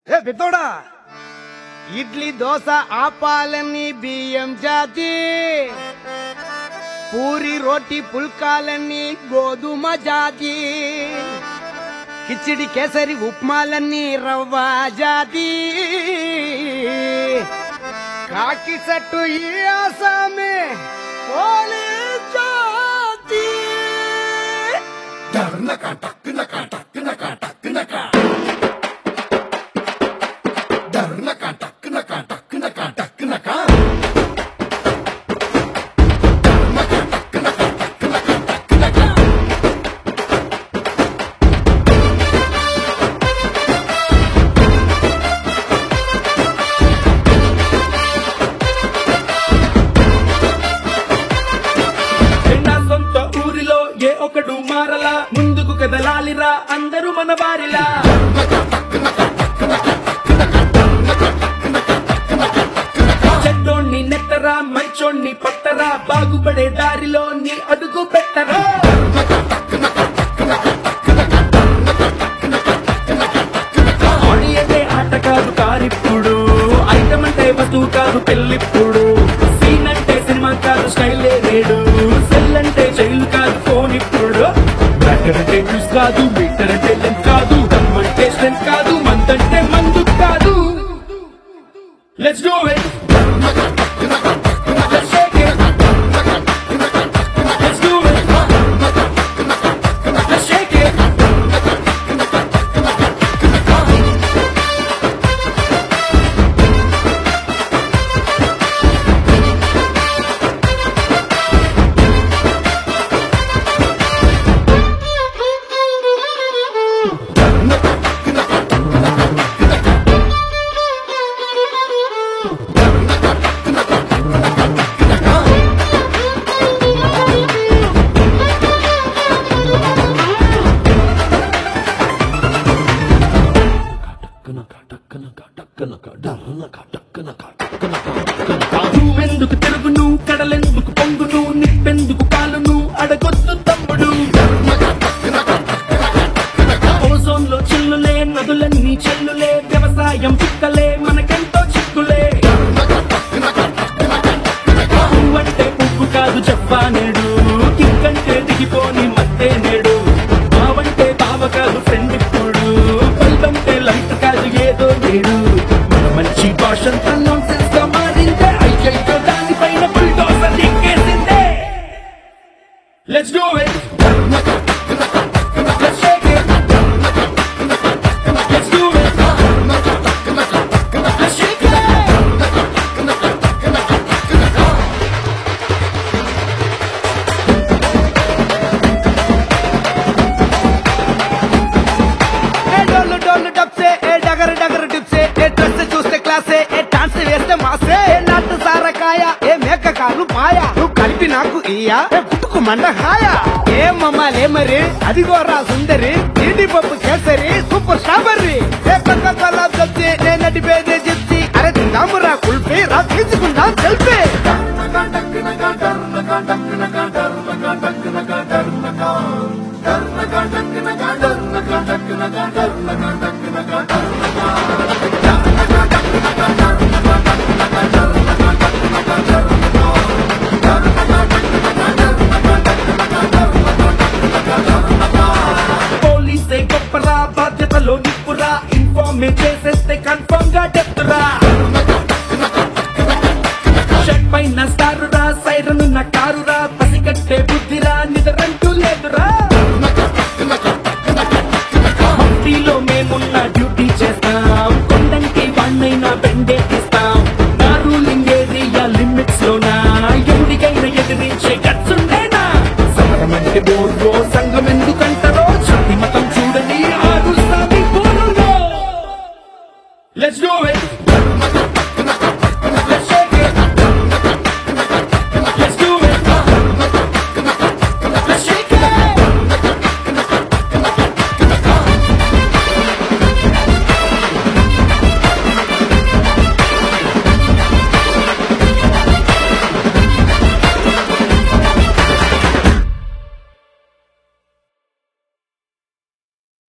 ఏ పెద్దోడా ఇడ్లీ దోశ ఆపాలని బియ్యం జాతి పూరి రోటి పుల్కాలన్నీ గోధుమ జాతి కిచిడి కేసరి ఉప్మాలన్నీ రవ్వ జాతి కాకి సట్టు ఈ ఆసామే పోలీ జాతి నా సొంత ఊరిలో ఏ ఒకడు మారలా ముందుకు కదలాలిరా అందరూ మన వారిలా చెడ్డోణ్ణి నెట్టరా మంచోణ్ణి పట్టరా బాగుపడే దారిలో నీ అడుగు పెట్టరా ఆడి అంటే ఆట కాదు కారిప్పుడు ఐటమ్ అంటే వస్తువు కాదు పెళ్ళిప్పుడు సీన్ అంటే సినిమా కాదు స్టైల్ లేడు సెల్ అంటే జైలు కాదు ఫోన్ ఇప్పుడు బ్యాటర్ అంటే న్యూస్ కాదు మీటర్ అంటే లెంత్ కాదు దమ్ అంటే స్ట్రెంత్ కాదు మంత్ అంటే మందు కాదు let's do it Let's shake it. Let's do it. Let's shake it. నువ్వెందుకు తిరుగును కడలెందుకు పొంగును నిప్పెందుకు కాలును అడగొద్దు తమ్ముడు ఓజోన్ లో చిల్లులే నదులన్నీ చెల్లులే వ్యవసాయం పిక్కలే మనకెంతో చిక్కులే పువ్వంటే పువ్వు కాదు చెప్పానేడు కిక్కంటే దిగిపోని మత్తే నేడు బావంటే బావ కాదు ఫ్రెండ్ ఇప్పుడు బల్బంటే లైట్ కాదు ఏదో నేడు మన మంచి భాషంతా నాన్సెన్స్ గా మారిందే అయ్యయ్యో దానిపైన బుల్డోజర్ దింగేసిందే let's do it Let's shake it. Let's do it. Let's shake it. ఏ డోలు డోలు డబ్సే ఏ డగర్ డగర్ డిప్సే ఏ డ్రెస్ చూస్తే క్లాసే ఏ డాన్స్ వేస్తే మాసే ఏ నాటు సారకాయ ఏ మేక కాలు పాయ నువ్వు కలిపి నాకు ఇయ్యా ఏ పుట్టుకు మండ హాయ ఏ మమ్మాలే మరి అదిగోరా సుందరి తీడి పప్పు కేసరి సూపర్ స్ట్రాబెర్రీ ఏ పక్క కల్లా చెప్తే నేను నడిపేదే చెప్తి అరే తిందామురా కుల్పి రా తీసుకుందాం సెల్ఫీ పోలీసే గొప్పరా బాధ్యతలో నిప్పురా ఇన్ఫార్మ్ చేసేస్తే కన్ఫర్మ్ గా చెప్తురా షర్ట్ పైన స్టారురా సైరన్ ఉన్న కారురా పసిగట్టే బుద్ధిరా నిద్రంటూ లేదురా మఫ్టీలో మేమున్న డ్యూటీ చేస్తాం కొండంకి వాణ్ణైనా బెండే తీస్తాం నా రూలింగ్ ఏరియా లిమిట్స్ లోనా ఎవరికైనా ఎదిరించే గట్స్ ఉండేనా సమరం అంటే బోర్రో సంఘం ఎందుకంటారో జాతి మతం చూడని ఆరు సామి పోరులో లెట్స్ డూ ఇట్